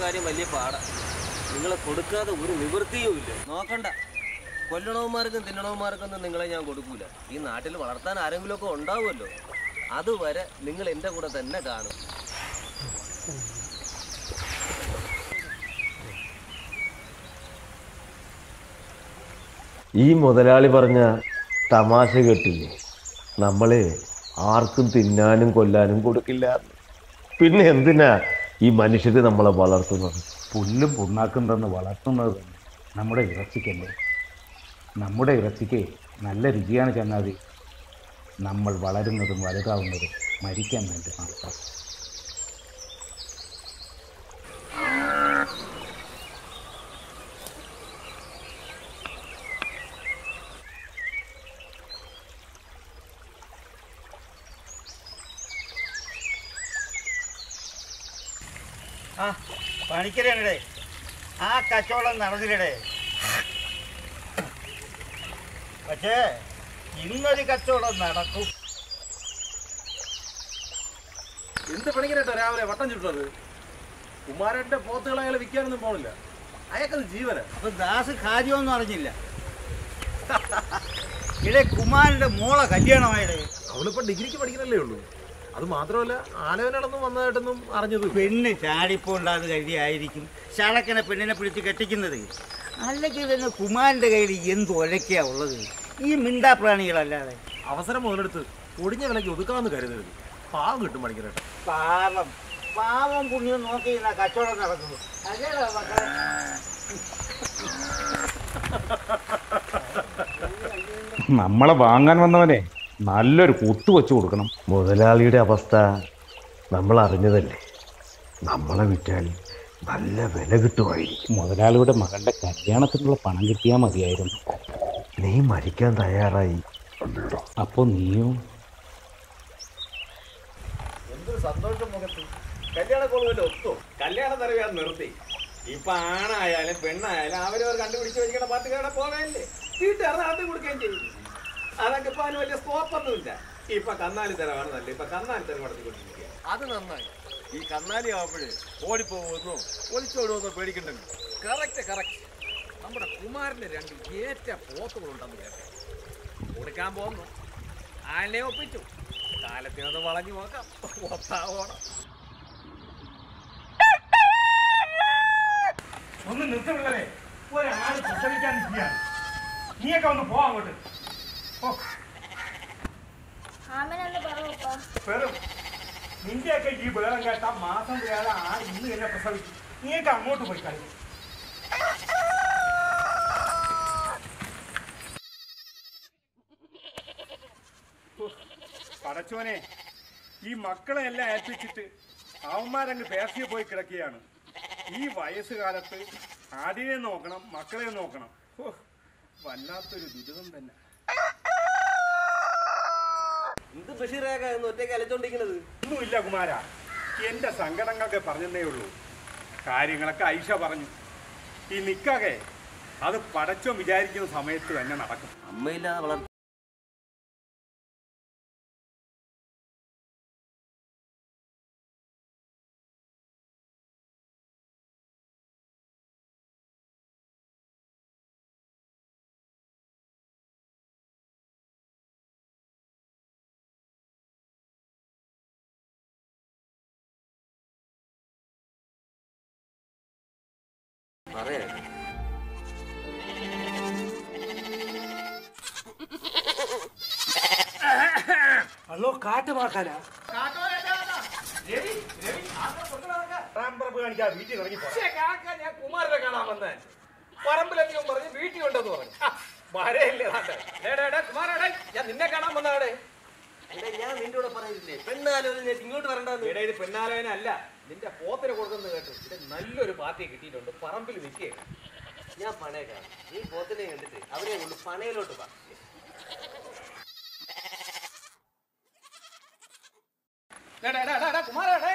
കാര്യം വലിയ പാടാ നിങ്ങളെ കൊടുക്കാതെ ഒരു നിവൃത്തിയും ഇല്ല നോക്കണ്ട കൊല്ലണവന്മാർക്കും തിന്നണവന്മാർക്കൊന്നും നിങ്ങളെ ഞാൻ കൊടുക്കൂല ഈ നാട്ടിൽ വളർത്താൻ ആരെങ്കിലുമൊക്കെ ഉണ്ടാവുമല്ലോ അതുവരെ നിങ്ങൾ എൻ്റെ കൂടെ തന്നെ കാണും ഈ മുതലാളി പറഞ്ഞ തമാശ കേട്ടില്ലേ നമ്മള് ആർക്കും തിന്നാനും കൊല്ലാനും കൊടുക്കില്ല പിന്നെ എന്തിനാ ഈ മനുഷ്യര് നമ്മളെ വളർത്തുന്നത് പുല്ലും പുണ്ണാക്കും തന്ന് വളർത്തുന്നത് തന്നെ നമ്മുടെ ഇറച്ചിക്കല്ലേ നമ്മുടെ ഇറച്ചിക്ക് നല്ല രുചിയാണ് ചങ്ങാതി നമ്മൾ വളരുന്നതും വലുതാവുന്നതും മരിക്കാൻ വേണ്ടി മാത്രം ആ പണിക്കരേ ആ കച്ചവടം നടന്നില്ലേ പക്ഷേ ഇന്നൊരു കച്ചവടം നടക്കും എന്ത് പണിക്കരട്ടോ രാവിലെ വട്ടം ചുട്ടത് കുമാരന്റെ പോത്തുകൾ അയാൾ വിൽക്കാനൊന്നും പോണില്ല അയാൾക്കത് ജീവന അപ്പൊ ദാസ് കാര്യമൊന്നും അറിഞ്ഞില്ല ഇടെ കുമാരന്റെ മോളെ കല്യാണമായിടേ അവളിപ്പോ ഡിഗ്രിക്ക് പഠിക്കണല്ലേ ഉള്ളൂ അത് മാത്രമല്ല ആലോചനകളൊന്നും വന്നതായിട്ടൊന്നും അറിഞ്ഞത് പെണ്ണ് ചാടിപ്പോണ്ടാന്ന് കരുതിയായിരിക്കും ശളക്കനെ പെണ്ണിനെ പിടിച്ച് കെട്ടിക്കുന്നത് അല്ലെങ്കിൽ തന്നെ കുമാരന്റെ കയ്യിൽ എന്ത് ഒലക്കയാ ഉള്ളത് ഈ മിണ്ടാപ്രാണികളല്ലാതെ അവസരം മുതലെടുത്ത് ഒടിഞ്ഞ വിലയ്ക്ക് ഒതുക്കാമെന്ന് കരുതരുത് പാവം കിട്ടും പണിക്കരട്ടോ പാവം പാവം പുണ്യം നോക്കി ഇന്നാ കച്ചവടം നടക്കുന്നു അതേടാ മക്കളെ നമ്മളെ വാങ്ങാൻ വന്നവനെ നല്ലൊരു കുത്തു വെച്ച് കൊടുക്കണം മുതലാളിയുടെ അവസ്ഥ നമ്മൾ അറിഞ്ഞതല്ലേ നമ്മളെ വിറ്റാൽ നല്ല വില കിട്ടുമായിരിക്കും മുതലാളിയുടെ മകളുടെ കല്യാണത്തിനുള്ള പണം കിട്ടിയാൽ മതിയായിരുന്നു നീ മരിക്കാൻ തയ്യാറായി അപ്പോൾ നീയോ എന്തൊരു സന്തോഷം മുഖത്ത് കല്യാണ കോളുമല്ലോ ഒത്തു കല്യാണ തരവ് ഞാൻ നിർത്തി ഇപ്പൊ ആണായാലും പെണ്ണായാലും അവരവർ കണ്ടുപിടിച്ച് വെച്ചിരിക്കണ പാട്ടുകാരുടെ പോകാനല്ലേ വീട്ടുകാർ നാട്ടിൽ കൊടുക്കുകയും ചെയ്യും അതൊക്കെ ഇപ്പൊ അതിന് വലിയ സ്കോപ്പൊന്നുമില്ല ഇപ്പൊ കന്നാലി തരവാണ് നല്ല ഇപ്പൊ കന്നാലി തരം നടത്തിക്കൊണ്ടിരിക്കുക അത് നന്നായി ഈ കന്നാലി ആവുമ്പോഴേ ഓടിപ്പോകുമെന്നോ ഒളിച്ചോടുമെന്നോ പേടിക്കണ്ടല്ലോ കറക്റ്റ് കറക്റ്റ് നമ്മുടെ കുമാരന് രണ്ട് ഏറ്റ പോത്തുകളുണ്ടെന്ന് കേട്ടെ കൊടുക്കാൻ പോകുന്നു ആളിനെ ഒപ്പിച്ചു കാലത്തിനൊന്ന് വളഞ്ഞു നോക്കാം ഒത്താവോണം ഒന്ന് നിർത്തുള്ളവരെ ഒരാൾ പ്രസവിക്കാൻ നിൽക്കുകയാണ് നീയൊക്കെ ഒന്ന് പോവാ അങ്ങോട്ട് ഓ ആമനൊന്ന് പറ വെറും നിന്റെയൊക്കെ ഈ വേളം കേട്ട മാസം വേറെ ആ ഇന്ന് എന്നെ പ്രസവിച്ചു നീയൊക്കെ അങ്ങോട്ട് പോയി കളി പടച്ചോനെ ഈ മക്കളെ എല്ലാം ഏൽപ്പിച്ചിട്ട് അവന്മാരങ്ങ് പേർസിയെ പോയി കിടക്കുകയാണ് ഈ വയസ്സുകാലത്ത് ആടിനെ നോക്കണം മക്കളെ നോക്കണം ഹോ, വല്ലാത്തൊരു ദുരിതം തന്നെ എന്ത് ബഷീറേക്ക എന്ന് ഒറ്റയ്ക്ക് അലച്ചോണ്ടിരിക്കണത് ഒന്നുമില്ല കുമാര എന്റെ സങ്കടങ്ങളൊക്കെ പറഞ്ഞതേ ഉള്ളൂ കാര്യങ്ങളൊക്കെ ഐഷ പറഞ്ഞു ഈ നിക്കാകെ അത് പടച്ചോ വിചാരിക്കുന്ന സമയത്ത് തന്നെ നടക്കും അമ്മയില്ലാതെ വളർ പറയാ അല്ലോ കാട്ടുമാക്കാനാ വീട്ടിൽ ഇറങ്ങി പോരാ. ഞാൻ കുമാരനെ കാണാൻ വന്നേ പറമ്പിലെത്തിയും പറഞ്ഞ് വീട്ടിൽ ഉണ്ടെന്ന് പറഞ്ഞു ആ, വരയില്ലേ നാട്ടെ കുമാരേടാ ഞാൻ നിന്നെ കാണാൻ വന്നവിടെ എടാ, ഞാൻ നിന്റെ കൂടെ പറഞ്ഞില്ലേ പെണ്ണാലോചന ഇങ്ങോട്ട് വരണ്ടെന്ന് ഇവിടെ ഇത് പെണ്ണാലോചന അല്ല നിന്റെ പോത്തിന് കൊടുക്കുന്നത് കേട്ടു ഇവിടെ നല്ലൊരു പാർട്ടി കിട്ടിയിട്ടുണ്ട് പറമ്പിൽ നിൽക്കുക ഞാൻ പണയേക്കാം നീ പോത്തിനെ കണ്ടിട്ട് അവരെ കൊണ്ട് പണയിലോട്ട് പാ കുമാരേ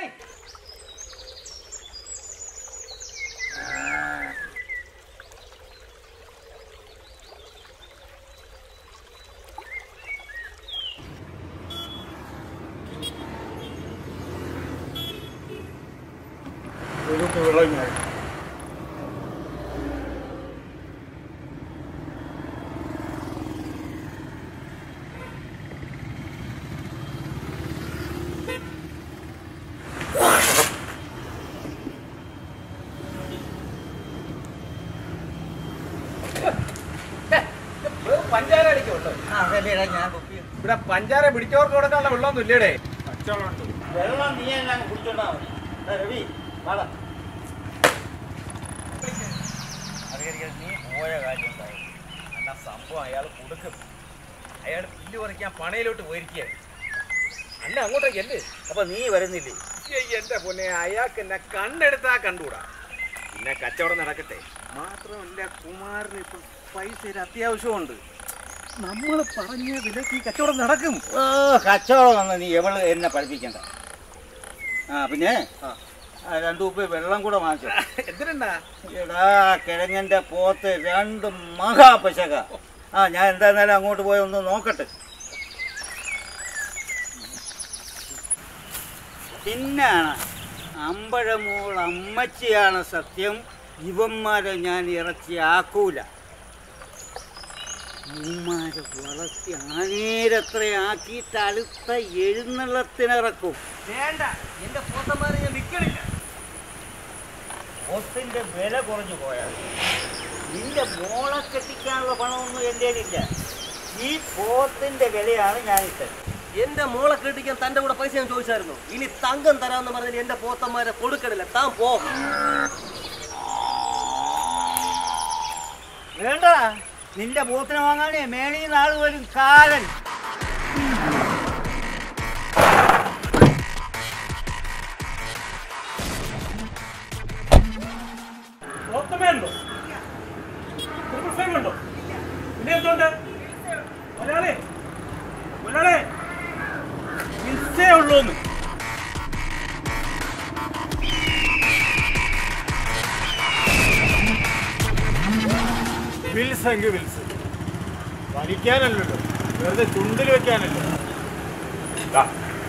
ഒരു വെള്ളം ഞാൻ പഞ്ചാര അടിക്കുള്ളൂ ആ അതല്ലേടാ ഞാൻ കുപ്പി ഇവിടെ പഞ്ചാര പിടിച്ചവർക്ക് കൊടുക്കാനുള്ള വെള്ളമൊന്നും ഇല്ലേടേ കച്ചവടമുണ്ട് വെള്ളം നീ എല്ലാം കുടിച്ചോണ്ടാ മതി ദാ രവി വാടാ അറിയാം നീ പോയ കാര്യം ഉണ്ടായി എന്നാ സംഭവം അയാൾ കൊടുക്കും അയാൾ പുല്ല് പറിക്കാൻ പണയിലോട്ട് പോയിരിക്കുകയാണ് അല്ല അങ്ങോട്ടേക്ക് അല്ലേ അപ്പൊ നീ വരുന്നില്ലേ എന്റെ പൊന്നെ അയാൾക്ക് എന്നെ കണ്ടെടുത്താ കണ്ടൂടാ പിന്നെ കച്ചവടം നടക്കട്ടെ മാത്രമല്ല കുമാരന് ഇപ്പം പൈസ ഒരു അത്യാവശ്യമുണ്ട് നമ്മൾ പറഞ്ഞ വിലക്ക് ഈ കച്ചവടം നടക്കും ഓ കച്ചവടം വന്ന് നീ എവള് എന്നെ പഠിപ്പിക്കണ്ട ആ പിന്നെ ആ, രണ്ട് ഉപ്പ് വെള്ളം കൂടെ വാങ്ങിച്ചോ എന്തിനാ എടാ കിഴങ്ങൻ്റെ പോത്ത് രണ്ട് മഹാപശക ആ ഞാൻ എന്തായിരുന്നാലും അങ്ങോട്ട് പോയി ഒന്ന് നോക്കട്ടെ പിന്നാണ് അമ്പഴമോൾ അമ്മച്ചിയാണ് സത്യം ഇവന്മാരെ ഞാൻ ഇറച്ചി ആക്കൂല ഇവന്മാരെ വളർത്തി ആനേരത്ര ആക്കിയിട്ട് അടുത്ത എഴുന്നള്ളത്തിനിറക്കും വേണ്ട എന്റെ പോത്തന്മാരെ ഞാൻ വിൽക്കണില്ല പോത്തിന്റെ വില കുറഞ്ഞു പോയാൽ നിന്റെ മോളെ കെട്ടിക്കാനുള്ള പണമൊന്നും എൻ്റെ ഇല്ല ഈ പോത്തിന്റെ വിലയാണ് ഞാൻ ഇട്ടത് എന്റെ മോളെ കെട്ടിക്കാൻ തന്റെ കൂടെ പൈസ ഞാൻ ചോദിച്ചായിരുന്നു ഇനി തങ്കം തരാമെന്ന് പറഞ്ഞാൽ എന്റെ പോത്തന്മാരെ കൊടുക്കണില്ല താൻ പോ വേണ്ട നിന്റെ പോത്തിനെ വാങ്ങാനേ മേളി നാൾ വരും കാലൻ പ്രോത്തമയുണ്ടോ കുടുംബസേവമുണ്ടോ പിന്നെ എന്തുകൊണ്ട് ഒരാളെ ഒരാളെ മിസ്സേ ഉള്ളൂന്ന് വിൽസ് എങ്കിൽ വിൽസ് വലിക്കാനല്ലല്ലോ വെറുതെ ചുണ്ടിൽ വെക്കാനല്ലോ ദാ.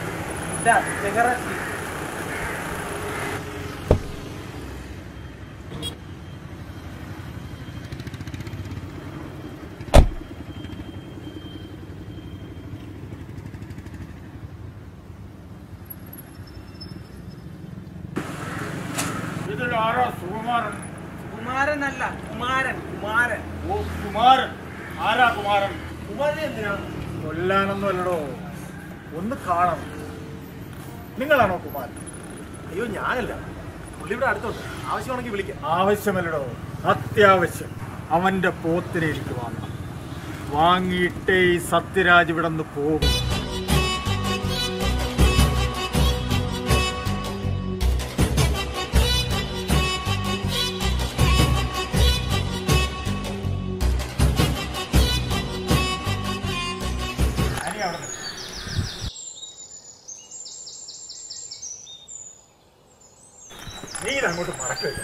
ഇതിൽ ആരാ സുകുമാരൻ കുമാരനല്ല കുമാരൻ കുമാരൻ ഓ കുമാരൻ ആരാ കുമാരൻ കുമാരൻ എന്തിനാണ് കൊല്ലാനൊന്നും അല്ലടോ ഒന്ന് കാണണം നിങ്ങളാണോ കുമാരൻ അയ്യോ ഞാനല്ല പുള്ളി ഇവിടെ അടുത്തുണ്ട് ആവശ്യമാണെങ്കിൽ വിളിക്കാം ആവശ്യമല്ലടോ അത്യാവശ്യം അവന്റെ പോത്തിനെ എനിക്ക് വാങ്ങണം വാങ്ങിയിട്ടേ ഈ സത്യരാജ് ഇവിടെ നിന്ന് പോകും അനി അവിടെ നിൽക്ക്. നീ ഇതങ്ങോട്ട് മറക്കില്ല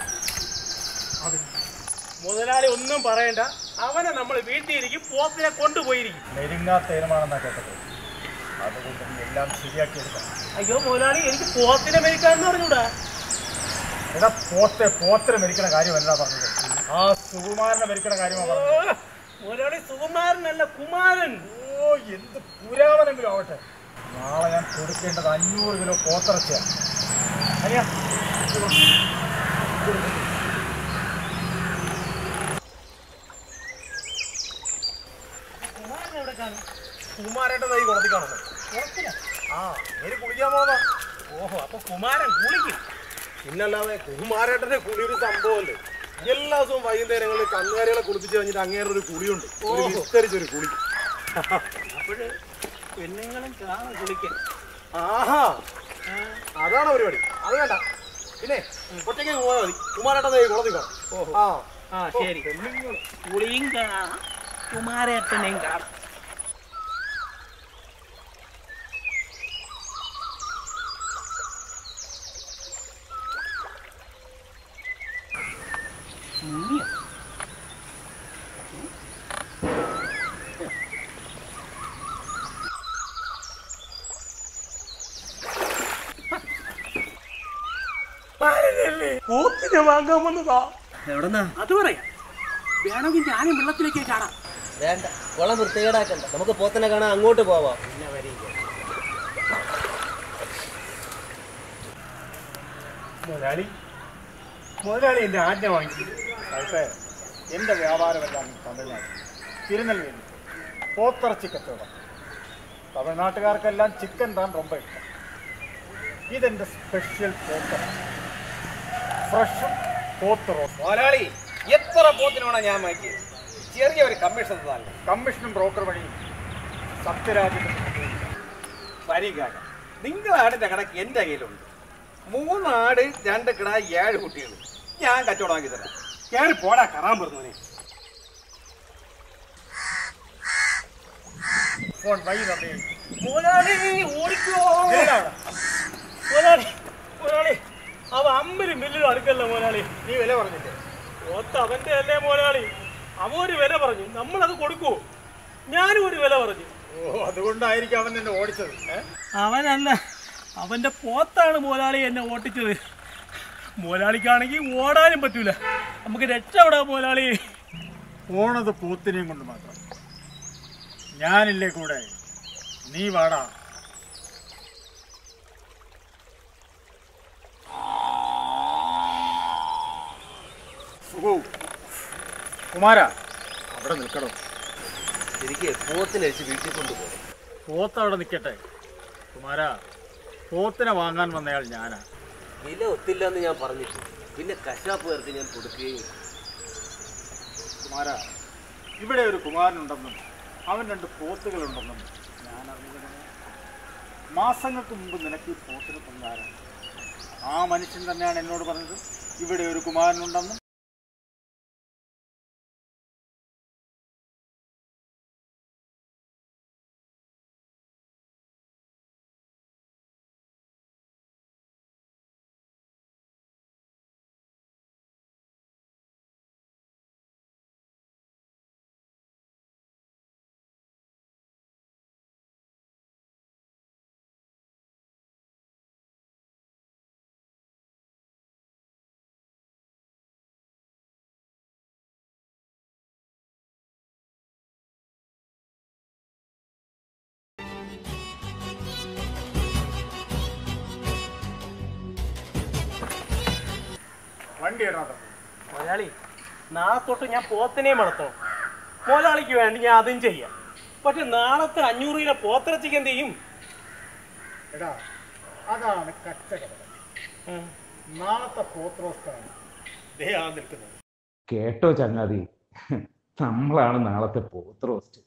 മുതലാളി ഒന്നും പറയണ്ട അവനെ നമ്മൾ വീട്ടിലിരിക്കും പോത്തിനെ കൊണ്ടുപോയിരിക്കും നെരുങ്ങാ തീരുമാനമെന്നാ കേട്ടത് അതുകൊണ്ട് നീ എല്ലാം ശരിയാക്കി എടുക്കണം അയ്യോ മുതലാളി എനിക്ക് പോത്തിനെ മേടിക്കാന്ന് പറഞ്ഞൂടാ എടാ പോത്തെ പോത്തിനെ മരിക്കണ കാര്യമല്ല പറഞ്ഞത് ആ സുകുമാരനെ മരിക്കണ കാര്യമാണ് പറഞ്ഞത് മുതലാളി സുകുമാരനല്ല കുമാരൻ ഓ എന്ത് പുരാവനെങ്കിലും ആവട്ടെ നാളെ ഞാൻ കൊടുക്കേണ്ടത് അഞ്ഞൂറ് കിലോ പോത്തിറച്ചിയാണ് അറിയാ കുമാരന്റെ തൈ കുളത്തി കാണുന്നു ആ നേര് കുളിക്കാൻ പോകുന്ന ഓഹോ അപ്പൊ കുമാരൻ കുളിക്കും പിന്നല്ലാതെ കുമാരേട്ടന്റെ കുളി ഒരു സംഭവമല്ലേ എല്ലാ ദിവസവും വൈകുന്നേരങ്ങളിൽ കന്നുകാലികളെ കുളിപ്പിച്ച് കഴിഞ്ഞിട്ട് അങ്ങേറെ ഒരു കുളിയുണ്ട് ഒരു വിസ്തരിച്ചൊരു കുളി അപ്പോഴ് പെണ്ണുങ്ങളും കാണും കുളിക്കാൻ ആഹാ അതാണ് പരിപാടി അത് വേണ്ട പിന്നെ ഒറ്റയ്ക്ക് പോയാൽ മതി കുമാരേട്ടൻ തൈ കുളത്തി കാണും ആ ആ ശരി കുളിയും കാണാം കുമാരേട്ടനെയും കാണാം കുമാരനല്ലേ പോത്തല്ലേ പോത്തിനെ വാങ്ങാൻ വന്നതാ എവിടെന്നാ അത് പറയാം വേണമെങ്കിൽ ഞാനും വെള്ളത്തിലേക്ക് ചാടാം വേണ്ട കുളം വൃത്തികേടാക്കണ്ട നമുക്ക് പോത്തിനെ കാണാൻ അങ്ങോട്ട് പോവാം മുതലാളി മുതലാളി എൻ്റെ ആജ്ഞ വാങ്ങി സാഹിബേ എൻ്റെ വ്യാപാരമെല്ലാം തമിഴ്നാട് തിരുനെൽവേലി പോത്തിറച്ചി കച്ചവടം തമിഴ്നാട്ടുകാർക്കെല്ലാം ചിക്കൻ താൻ ரொம்ப ഇഷ്ടം ഇതെൻ്റെ സ്പെഷ്യൽ പോത്തിറച്ചി ഫ്രഷും പോത്ത് റോസ് മുതലാളി എത്ര പോത്തിനാണ് ഞാൻ വാങ്ങിയത് ചെറിയ ഒരു കമ്മീഷൻ തന്നെ കമ്മീഷനും ബ്രോക്കർ വഴിയും സത്യരാജിന്റെ വരികാരം നിങ്ങളെ ആടിന്റെ കണക്ക് എൻ്റെ കയ്യിലുണ്ട് മൂന്നാട് രണ്ട് കിട ഏഴ് കുട്ടികൾ ഞാൻ കച്ചവടമാക്കി തരാം കയറി പോടാ കറാൻ പറഞ്ഞവനെ ഫോൺ വഴി തന്നെ മുതലാളി ഓടിക്കോ മുതലാളി മുതലാളി അവ അമ്പലും മില്ലിലും അടുക്കല്ല മുതലാളി നീ വില പറഞ്ഞില്ലേ ഒത്ത അവന്റെ അല്ലേ മുതലാളി അവൻ ഒരു വില പറഞ്ഞു നമ്മളത് കൊടുക്കൂ ഞാനും ഒരു വില പറഞ്ഞു ഓ അതുകൊണ്ടായിരിക്കും അവൻ എന്നെ ഓടിച്ചത് ഏ? അവനല്ല അവന്റെ പോത്താണ് മുതലാളി എന്നെ ഓട്ടിച്ചത് മുതലാളിക്കാണെങ്കിൽ ഓടാനും പറ്റൂല നമുക്ക് രക്ഷപ്പെടാം മുതലാളി പോണത് പോത്തിനെയും കൊണ്ട് മാത്രം ഞാനില്ലേ കൂടെ നീ വാടാ സുഖു കുമാര അവിടെ നിൽക്കണോ എനിക്ക് പോത്തിനെ അഴിച്ച് വീട്ടിൽ കൊണ്ടുപോകും പോത്ത് അവിടെ നിൽക്കട്ടെ കുമാര പോത്തിനെ വാങ്ങാൻ വന്നയാൾ ഞാനാ വില ഒത്തില്ല എന്ന് ഞാൻ പറഞ്ഞിട്ടു പിന്നെ കശാപ്പുകാർക്ക് ഞാൻ കൊടുക്കുകയും ഇല്ല. കുമാര ഇവിടെ ഒരു കുമാരനുണ്ടെന്നും അവൻ രണ്ട് പോത്തുകളുണ്ടെന്നും ഞാൻ അറിഞ്ഞത് മാസങ്ങൾക്ക് മുമ്പ് നിനക്ക് ഈ പോത്തിനെ തന്നാരാണ് ആ മനുഷ്യൻ തന്നെയാണ് എന്നോട് പറഞ്ഞത് ഇവിടെ ഒരു കുമാരനുണ്ടെന്നും വണ്ടി ഇടാതെ മുതലാളി നാളെ തൊട്ട് ഞാൻ പോത്തിനെയും വളർത്തണം മുതലാളിക്ക് വേണ്ടി ഞാൻ അതും ചെയ്യാം പക്ഷെ നാളത്തെ അഞ്ഞൂറ് കിലോ പോത്തിറച്ചിക്ക് എന്ത് ചെയ്യും എടാ അതാണ് കച്ചകടം നാളത്തെ പോത്രോസ്താണ് ദേ ആ നിൽക്കുന്നത് കേട്ടോ ചങ്ങാതി നമ്മളാണ് നാളത്തെ പോത്ത് റോസ്റ്റ്